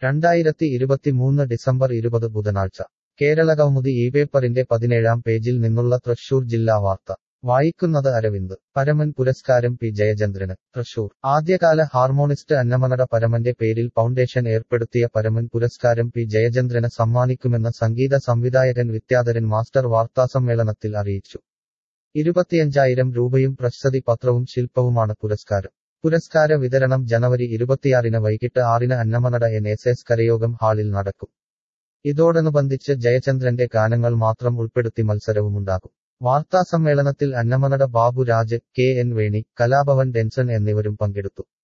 രണ്ടായിരത്തി ഇരുപത്തിമൂന്ന് ഡിസംബർ ഇരുപത് ബുധനാഴ്ച കേരളകൗമുദി ഈ പേപ്പറിന്റെ പതിനേഴാം പേജിൽ നിന്നുള്ള തൃശൂർ ജില്ലാ വാർത്ത വായിക്കുന്നത് അരവിന്ദ് പരമൻ പുരസ്കാരം പി ജയചന്ദ്രന് തൃശൂർ ആദ്യകാല ഹാർമോണിസ്റ്റ് അന്നമനട പരമന്റെ പേരിൽ ഫൗണ്ടേഷൻ ഏർപ്പെടുത്തിയ പരമൻ പുരസ്കാരം പി ജയചന്ദ്രന് സമ്മാനിക്കുമെന്ന് സംഗീത സംവിധായകൻ വിദ്യാധരൻ മാസ്റ്റർ വാർത്താസമ്മേളനത്തിൽ അറിയിച്ചു ഇരുപത്തിയഞ്ചായിരം രൂപയും പ്രശസ്തി പത്രവും ശില്പവുമാണ് പുരസ്കാരം പുരസ്കാര വിതരണം ജനുവരി ഇരുപത്തിയാറിന് വൈകിട്ട് ആറിന് അന്നമനട എൻ എസ് എസ് കരയോഗം ഹാളിൽ നടക്കും ഇതോടനുബന്ധിച്ച് ജയചന്ദ്രന്റെ ഗാനങ്ങൾ മാത്രം ഉൾപ്പെടുത്തി മത്സരവുമുണ്ടാകും വാർത്താസമ്മേളനത്തിൽ Annamanada Babu Raj K N Veni Kalabhavan Denson എന്നിവരും പങ്കെടുത്തു